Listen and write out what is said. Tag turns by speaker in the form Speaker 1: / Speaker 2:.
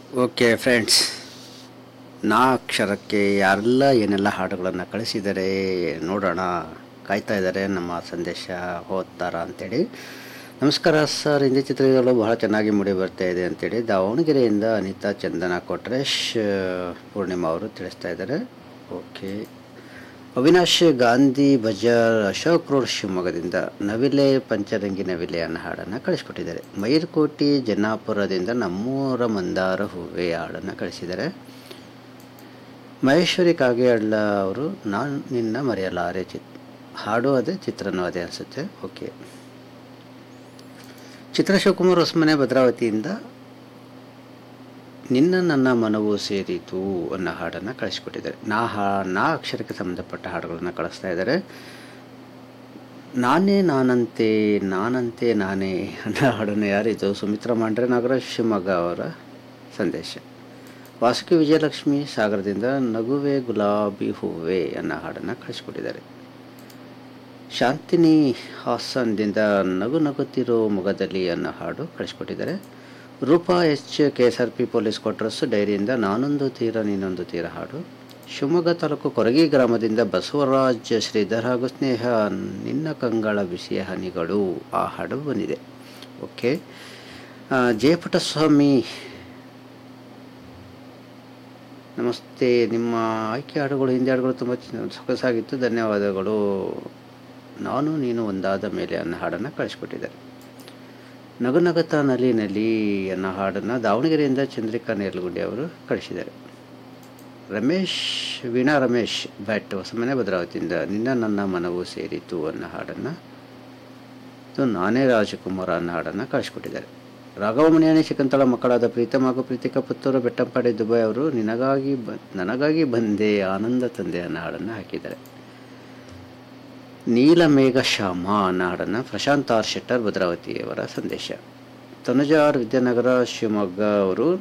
Speaker 1: okay friends ನಾ ಅಕ್ಷರಕ್ಕೆ ಯಾರೆಲ್ಲ ಏನೆಲ್ಲ ಹಾಡುಗಳನ್ನು ಕಳಿಸಿದ್ದಾರೆ ನೋಡೋಣ ಕಾಯ್ತಾ ಇದ್ದಾರೆ ನಮ್ಮ ಸಂದೇಶ ಓದ್ತಾರ ಅಂತೇಳಿ ನಮಸ್ಕಾರ ಸರ್ ಹಿಂದಿ ಚಿತ್ರಗಳು ಬಹಳ ಚೆನ್ನಾಗಿ ಮೂಡಿ ಬರ್ತಾ ಇದೆ ಅಂತೇಳಿ ದಾವಣಗೆರೆಯಿಂದ ಅನಿತಾ ಚಂದನ ಕೊಟ್ರೇಶ್ ಪೂರ್ಣಿಮಾ ಅವರು ತಿಳಿಸ್ತಾ ಇದ್ದಾರೆ ಓಕೆ ಅವಿನಾಶ್ ಗಾಂಧಿ ಬಜಾರ್ ಅಶೋಕ್ ರೋಡ್ ಶಿವಮೊಗ್ಗದಿಂದ ನವಿಲೆ ಪಂಚರಂಗಿ ನವಿಲೆ ಅನ್ನೋ ಹಾಡನ್ನು ಕಳಿಸ್ಕೊಟ್ಟಿದ್ದಾರೆ ಮೈರ್ಕೋಟಿ ಜನ್ನಾಪುರದಿಂದ ನಮ್ಮೂರ ಮಂದಾರ ಹೂವೆ ಹಾಡನ್ನು ಕಳಿಸಿದ್ದಾರೆ ಮಹೇಶ್ವರಿ ಕಾಗೇಹಳ್ಳ ಅವರು ನಾನು ನಿನ್ನ ಮರೆಯಲಾರೆ ಚಿತ್ ಹಾಡು ಅದೇ ಚಿತ್ರನೂ ಅದೇ ಅನಿಸುತ್ತೆ ಓಕೆ ಚಿತ್ರ ಶಿವಕುಮಾರ್ ಹೊಸಮನೆ ಭದ್ರಾವತಿಯಿಂದ ನಿನ್ನ ನನ್ನ ಮನವು ಸೇರಿತು ಅನ್ನೋ ಹಾಡನ್ನು ಕಳಿಸ್ಕೊಟ್ಟಿದ್ದಾರೆ ನಾ ಹಾ ನಾ ಅಕ್ಷರಕ್ಕೆ ಸಂಬಂಧಪಟ್ಟ ಹಾಡುಗಳನ್ನು ಕಳಿಸ್ತಾ ಇದ್ದಾರೆ ನಾನೇ ನಾನಂತೆ ನಾನಂತೆ ನಾನೇ ಅನ್ನೋ ಹಾಡನ್ನು ಯಾರಿದು ಸುಮಿತ್ರಾ ಮಾಂಡ್ರೆ ನಾಗರಾಜ್ ಶಿವಮೊಗ್ಗ ಅವರ ಸಂದೇಶ ವಾಸುಕಿ ವಿಜಯಲಕ್ಷ್ಮಿ ಸಾಗರದಿಂದ ನಗುವೆ ಗುಲಾಬಿ ಹೂವೆ ಅನ್ನೋ ಹಾಡನ್ನು ಕಳಿಸ್ಕೊಟ್ಟಿದ್ದಾರೆ ಶಾಂತಿನಿ ಹಾಸನ್ದಿಂದ ನಗು ನಗುತ್ತಿರೋ ಮೊಗದಲ್ಲಿ ಅನ್ನೋ ಹಾಡು ಕಳಿಸ್ಕೊಟ್ಟಿದ್ದಾರೆ Roopa H K S R P police quarters ಡೈರಿಯಿಂದ ನಾನೊಂದು ತೀರ ನೀನೊಂದು ತೀರ ಹಾಡು ಶಿವಮೊಗ್ಗ ತಾಲೂಕು ಕೊರಗಿ ಗ್ರಾಮದಿಂದ ಬಸವರಾಜ್ ಶ್ರೀಧರ್ ಹಾಗೂ ಸ್ನೇಹ ನಿನ್ನ ಕಂಗಳ ಬಿಸಿಯ ಹನಿಗಳು ಆ ಹಾಡು ಬಂದಿದೆ ಓಕೆ ಆ, ಜಯಪುಟ್ಟಸ್ವಾಮಿ ನಮಸ್ತೆ ನಿಮ್ಮ ಆಯ್ಕೆ ಹಾಡುಗಳು ಹಿಂದಿ ಹಾಡುಗಳು ತುಂಬ ಚೆನ್ನ- ಸೊಗಸಾಗಿತ್ತು ಧನ್ಯವಾದಗಳು ನಾನು ನೀನು ಒಂದಾದ ಮೇಲೆ ಅನ್ನೋ ಹಾಡನ್ನು ಕಳಿಸ್ಕೊಟ್ಟಿದ್ದಾರೆ ನಗು ನಗತ ನಲಿ ನಲಿ ಅನ್ನೋ ಹಾಡನ್ನು ದಾವಣಗೆರೆಯಿಂದ ಚಂದ್ರಿಕಾ ನೇರ್ಲಗುಂಡಿ ಅವರು ಕಳಿಸಿದ್ದಾರೆ ರಮೇಶ್ ವೀಣಾ ರಮೇಶ್ ಭಟ್ ಹೊಸಮನೆ ಭದ್ರಾವತಿಯಿಂದ ನಿನ್ನ ನನ್ನ ಮನವು ಸೇರಿತು ಅನ್ನೋ ಹಾಡನ್ನು ಇದು ನಾನೇ ರಾಜಕುಮಾರ ಅನ್ನೋ ಹಾಡನ್ನು ಕಳಿಸ್ಕೊಟ್ಟಿದ್ದಾರೆ ರಾಘವ ಮಣಿಯಾಣಿ ಶಕಂತಳ ಮಕ್ಕಳಾದ ಪ್ರೀತಮ್ ಹಾಗೂ ಪ್ರೀತಿಕಾ ಪುತ್ತೂರು ಬೆಟ್ಟಂಪಾಡಿ ದುಬೈ ಅವರು ನಿನಗಾಗಿ ಬ ನನಗಾಗಿ ಬಂದೆ ಆನಂದ ತಂದೆ ಅನ್ನೋ ಹಾಡನ್ನು ಹಾಕಿದ್ದಾರೆ ನೀಲಮೇಘ ಶ್ಯಾಮ ಅನ್ನೋ ಹಾಡನ್ನು ಪ್ರಶಾಂತ್ ಆರ್ ಶೆಟ್ಟರ್ ಭದ್ರಾವತಿಯವರ ಸಂದೇಶ ತನುಜಾರ್ ವಿದ್ಯಾನಗರ ಶಿವಮೊಗ್ಗ ಅವರು